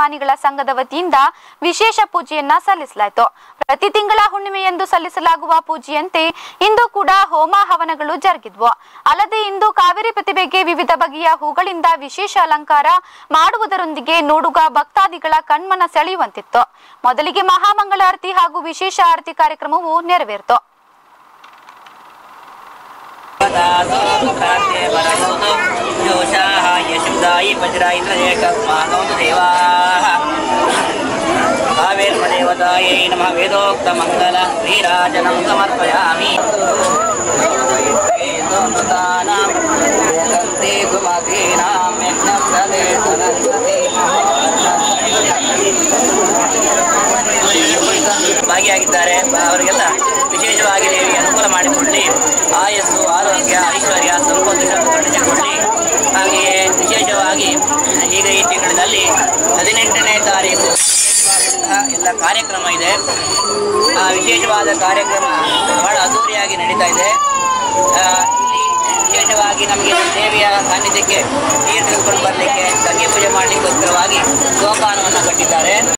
ಅಭಿಮಾನಿಗಳ ಸಂಘದ ವತಿಯಿಂದ ವಿಶೇಷ ಪೂಜೆಯನ್ನ ಸಲ್ಲಿಸಲಾಯಿತು ಪ್ರತಿ ತಿಂಗಳ ಹುಣ್ಣಿಮೆಯಂದು ಸಲ್ಲಿಸಲಾಗುವ ಪೂಜೆಯಂತೆ ಇಂದು ಕೂಡ ಹೋಮ ಹವನಗಳು ಜರುಗಿದ್ವು ಅಲ್ಲದೆ ಇಂದು ಕಾವೇರಿ ಪ್ರತಿಭೆಗೆ ವಿವಿಧ ಬಗೆಯ ಹೂಗಳಿಂದ ವಿಶೇಷ ಅಲಂಕಾರ ಮಾಡುವುದರೊಂದಿಗೆ ನೋಡುಗ ಭಕ್ತಾದಿಗಳ ಕಣ್ಮನ ಸೆಳೆಯುವಂತಿತ್ತು ಮೊದಲಿಗೆ ಮಹಾಮಂಗಳಾರತಿ ಹಾಗೂ ವಿಶೇಷ ಆರತಿ ಕಾರ್ಯಕ್ರಮವು ನೆರವೇರಿತು ಯೋಷಾಹ ಯಶುದಾಯಿ ವಜ್ರಾಯಿದ್ರದೇಕಸ್ಮಾನೋದು ದೇವಾಃ ಕಾವೇರ್ಮದೇವತಾಯೈ ನಮಃ ವೇದೋಕ್ತಮಂಗಲ ನೀರಾಜನಂ ಸಮರ್ಪಯಾಮಿ ವೇದೋನ್ನತಾನಾಂ ಏಕಂತೆ ಸುಮತೀನಾಂ ಯಜ್ಞಪ್ರದೇ ಸರಸ್ವತಿ ಭಾಗಿಯಾಗಿದ್ದಾರೆ ಅವರಿಗೆಲ್ಲ ವಿಶೇಷವಾಗಿ ದೇವಿ ಅನುಕೂಲ ಮಾಡಿಕೊಳ್ಳಿ ಆಯಸ್ಸು ಆರೋಗ್ಯ ಐಶ್ವರ್ಯ ಸಂಪತ್ತು ಕಂಡುಕೊಳ್ಳಿ ಹಾಗೆಯೇ ವಿಶೇಷವಾಗಿ ಈಗ ಈ ತಿಂಗಳಿನಲ್ಲಿ ಹದಿನೆಂಟನೇ ತಾರೀಕು ಎಲ್ಲ ಕಾರ್ಯಕ್ರಮ ಇದೆ ಆ ವಿಶೇಷವಾದ ಕಾರ್ಯಕ್ರಮ ಬಹಳ ಅದ್ದೂರಿಯಾಗಿ ನಡೀತಾ ಇದೆ ಆ, ಇಲ್ಲಿ ವಿಶೇಷವಾಗಿ ನಮಗೆ ದೇವಿಯ ಸಾನ್ನಿಧ್ಯಕ್ಕೆ ನೀರು ತೆಗೆದುಕೊಂಡು ಬರಲಿಕ್ಕೆ ಸಂಗೀತ ಪೂಜೆ ಮಾಡಲಿಕ್ಕೋಸ್ಕರವಾಗಿ ಸೋಪಾನವನ್ನು ಕಟ್ಟಿದ್ದಾರೆ